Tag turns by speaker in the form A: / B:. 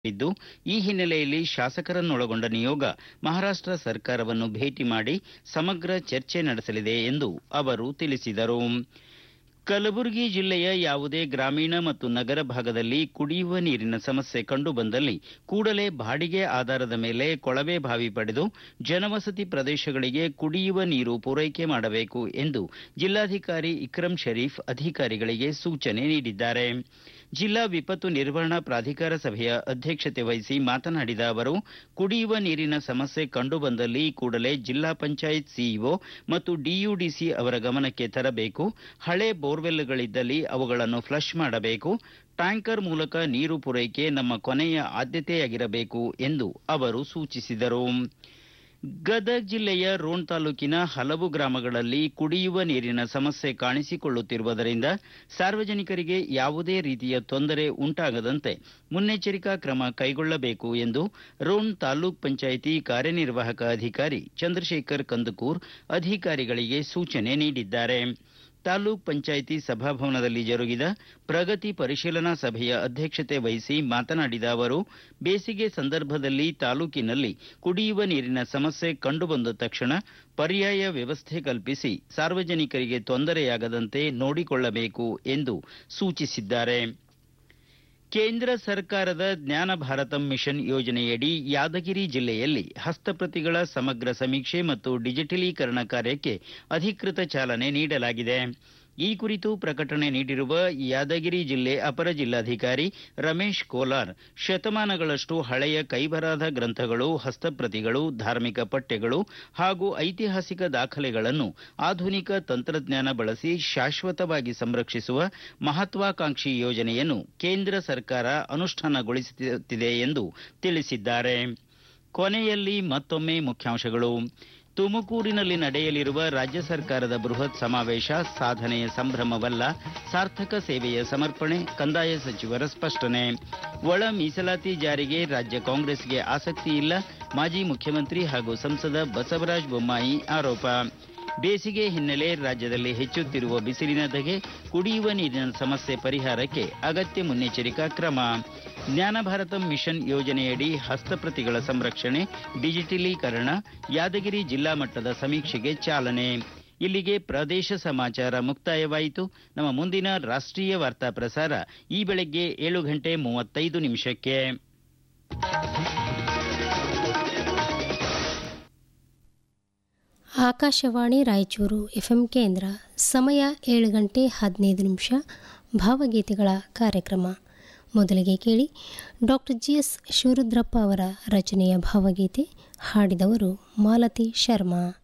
A: ಇದ್ದು ಈ ಹಿನ್ನೆಲೆಯಲ್ಲಿ ಶಾಸಕರನ್ನೊಳಗೊಂಡ ನಿಯೋಗ ಮಹಾರಾಷ್ಟ್ರ ಸರ್ಕಾರವನ್ನು ಭೇಟಿ ಮಾಡಿ ಸಮಗ್ರ ಚರ್ಚೆ ನಡೆಸಲಿದೆ ಎಂದು ಅವರು ತಿಳಿಸಿದರು ಕಲಬುರಗಿ ಜಿಲ್ಲೆಯ ಯಾವುದೇ ಗ್ರಾಮೀಣ ಮತ್ತು ನಗರ ಭಾಗದಲ್ಲಿ ಕುಡಿಯುವ ನೀರಿನ ಸಮಸ್ಯೆ ಕಂಡುಬಂದಲ್ಲಿ ಕೂಡಲೇ ಬಾಡಿಗೆ ಆಧಾರದ ಮೇಲೆ ಕೊಳವೆ ಬಾವಿ ಪಡೆದು ಜನವಸತಿ ಪ್ರದೇಶಗಳಿಗೆ ಕುಡಿಯುವ ನೀರು ಪೂರೈಕೆ ಮಾಡಬೇಕು ಎಂದು ಜಿಲ್ಲಾಧಿಕಾರಿ ಇಕ್ರಂ ಶರೀಫ್ ಅಧಿಕಾರಿಗಳಿಗೆ ಸೂಚನೆ ನೀಡಿದ್ದಾರೆ ಜಿಲ್ಲಾ ವಿಪತ್ತು ನಿರ್ವಹಣಾ ಪ್ರಾಧಿಕಾರ ಸಭೆಯ ಅಧ್ಯಕ್ಷತೆ ವಹಿಸಿ ಮಾತನಾಡಿದ ಅವರು ಕುಡಿಯುವ ನೀರಿನ ಸಮಸ್ಯೆ ಕಂಡುಬಂದಲ್ಲಿ ಕೂಡಲೇ ಜಿಲ್ಲಾ ಪಂಚಾಯತ್ ಸಿಇಒ ಮತ್ತು ಡಿಯುಡಿಸಿ ಅವರ ಗಮನಕ್ಕೆ ತರಬೇಕು ಹಳೆ ಬೋರ್ವೆಲ್ಗಳಿದ್ದಲ್ಲಿ ಅವುಗಳನ್ನು ಫ್ಲಶ್ ಮಾಡಬೇಕು ಟ್ಯಾಂಕರ್ ಮೂಲಕ ನೀರು ಪೂರೈಕೆ ನಮ್ಮ ಕೊನೆಯ ಆದ್ಯತೆಯಾಗಿರಬೇಕು ಎಂದು ಅವರು ಸೂಚಿಸಿದರು ಗದಗ ಜಿಲ್ಲೆಯ ರೋಣ ತಾಲೂಕಿನ ಹಲವು ಗ್ರಾಮಗಳಲ್ಲಿ ಕುಡಿಯುವ ನೀರಿನ ಸಮಸ್ಯೆ ಕಾಣಿಸಿಕೊಳ್ಳುತ್ತಿರುವುದರಿಂದ ಸಾರ್ವಜನಿಕರಿಗೆ ಯಾವುದೇ ರೀತಿಯ ತೊಂದರೆ ಉಂಟಾಗದಂತೆ ಮುನ್ನೆಚ್ಚರಿಕಾ ಕ್ರಮ ಕೈಗೊಳ್ಳಬೇಕು ಎಂದು ರೋಣ ತಾಲೂಕ್ ಪಂಚಾಯಿತಿ ಕಾರ್ಯನಿರ್ವಾಹಕ ಅಧಿಕಾರಿ ಚಂದ್ರಶೇಖರ್ ಕಂದಕೂರ್ ಅಧಿಕಾರಿಗಳಿಗೆ ಸೂಚನೆ ನೀಡಿದ್ದಾರೆ ತಾಲೂಕ್ ಪಂಚಾಯಿತಿ ಸಭಾಭವನದಲ್ಲಿ ಜರುಗಿದ ಪ್ರಗತಿ ಪರಿಶೀಲನಾ ಸಭೆಯ ಅಧ್ಯಕ್ಷತೆ ವಹಿಸಿ ಮಾತನಾಡಿದ ಅವರು ಬೇಸಿಗೆ ಸಂದರ್ಭದಲ್ಲಿ ತಾಲೂಕಿನಲ್ಲಿ ಕುಡಿಯುವ ನೀರಿನ ಸಮಸ್ಯೆ ಕಂಡುಬಂದ ತಕ್ಷಣ ಪರ್ಯಾಯ ವ್ಯವಸ್ಥೆ ಕಲ್ಪಿಸಿ ಸಾರ್ವಜನಿಕರಿಗೆ ತೊಂದರೆಯಾಗದಂತೆ ನೋಡಿಕೊಳ್ಳಬೇಕು ಎಂದು ಸೂಚಿಸಿದ್ದಾರೆ ಕೇಂದ್ರ ಸರ್ಕಾರದ ಜ್ಞಾನ ಭಾರತಂ ಮಿಷನ್ ಯೋಜನೆಯಡಿ ಯಾದಗಿರಿ ಜಿಲ್ಲೆಯಲ್ಲಿ ಹಸ್ತಪ್ರತಿಗಳ ಸಮಗ್ರ ಸಮೀಕ್ಷೆ ಮತ್ತು ಡಿಜಿಟಲೀಕರಣ ಕಾರ್ಯಕ್ಕೆ ಅಧಿಕೃತ ಚಾಲನೆ ನೀಡಲಾಗಿದೆ ಈ ಕುರಿತು ಪ್ರಕಟಣೆ ನೀಡಿರುವ ಯಾದಗಿರಿ ಜಿಲ್ಲೆ ಅಪರ ಜಿಲ್ಲಾಧಿಕಾರಿ ರಮೇಶ್ ಕೋಲಾರ್ ಶತಮಾನಗಳಷ್ಟು ಹಳೆಯ ಕೈಬರಹದ ಗ್ರಂಥಗಳು ಹಸ್ತಪ್ರತಿಗಳು ಧಾರ್ಮಿಕ ಪಠ್ಯಗಳು ಹಾಗೂ ಐತಿಹಾಸಿಕ ದಾಖಲೆಗಳನ್ನು ಆಧುನಿಕ ತಂತ್ರಜ್ಞಾನ ಬಳಸಿ ಶಾಶ್ವತವಾಗಿ ಸಂರಕ್ಷಿಸುವ ಮಹತ್ವಾಕಾಂಕ್ಷಿ ಯೋಜನೆಯನ್ನು ಕೇಂದ್ರ ಸರ್ಕಾರ ಅನುಷ್ಠಾನಗೊಳಿಸುತ್ತಿದೆ ಎಂದು ತಿಳಿಸಿದ್ದಾರೆ ಕೊನೆಯಲ್ಲಿ ಮತ್ತೊಮ್ಮೆ ಮುಖ್ಯಾಂಶಗಳು ತುಮಕೂರಿನಲ್ಲಿ ನಡೆಯಲಿರುವ ರಾಜ್ಯ ಸರ್ಕಾರದ ಬೃಹತ್ ಸಮಾವೇಶ ಸಾಧನೆಯ ಸಂಭ್ರಮವಲ್ಲ ಸಾರ್ಥಕ ಸೇವೆಯ ಸಮರ್ಪಣೆ ಕಂದಾಯ ಸಚಿವರ ಸ್ಪಷ್ಟನೆ ಒಳ ಮೀಸಲಾತಿ ಜಾರಿಗೆ ರಾಜ್ಯ ಕಾಂಗ್ರೆಸ್ಗೆ ಆಸಕ್ತಿ ಇಲ್ಲ ಮಾಜಿ ಮುಖ್ಯಮಂತ್ರಿ ಹಾಗೂ ಸಂಸದ ಬಸವರಾಜ ಬೊಮ್ಮಾಯಿ ಆರೋಪ ಬೇಸಿಗೆ ಹಿನ್ನೆಲೆ ರಾಜ್ಯದಲ್ಲಿ ಹೆಚ್ಚುತ್ತಿರುವ ಬಿಸಿಲಿನ ಧಗೆ ಕುಡಿಯುವ ನೀರಿನ ಸಮಸ್ಯೆ ಪರಿಹಾರಕ್ಕೆ ಅಗತ್ಯ ಮುನ್ನೆಚ್ಚರಿಕಾ ಕ್ರಮ ಜ್ಞಾನ ಭಾರತ ಮಿಷನ್ ಯೋಜನೆಯಡಿ ಹಸ್ತಪ್ರತಿಗಳ ಸಂರಕ್ಷಣೆ ಡಿಜಿಟಲೀಕರಣ ಯಾದಗಿರಿ ಜಿಲ್ಲಾ ಮಟ್ಟದ ಸಮೀಕ್ಷೆಗೆ ಚಾಲನೆ ಇಲ್ಲಿಗೆ ಪ್ರದೇಶ ಸಮಾಚಾರ ಮುಕ್ತಾಯವಾಯಿತು ನಮ್ಮ ಮುಂದಿನ ರಾಷ್ಟ್ರೀಯ ವಾರ್ತಾ ಪ್ರಸಾರ ಈ ಬೆಳಗ್ಗೆ ಏಳು ಗಂಟೆ ಮೂವತ್ತೈದು ನಿಮಿಷಕ್ಕೆ
B: ಆಕಾಶವಾಣಿ ರಾಯಚೂರು ಎಫ್ಎಂ ಕೇಂದ್ರ ಸಮಯ ಏಳು ಗಂಟೆ ಹದಿನೈದು ನಿಮಿಷ ಭಾವಗೀತೆಗಳ ಕಾರ್ಯಕ್ರಮ ಮೊದಲಿಗೆ ಕೇಳಿ ಡಾಕ್ಟರ್ ಜಿ ಎಸ್ ಶಿವರುದ್ರಪ್ಪ ಅವರ ರಚನೆಯ ಭಾವಗೀತೆ ಹಾಡಿದವರು ಮಾಲತಿ ಶರ್ಮಾ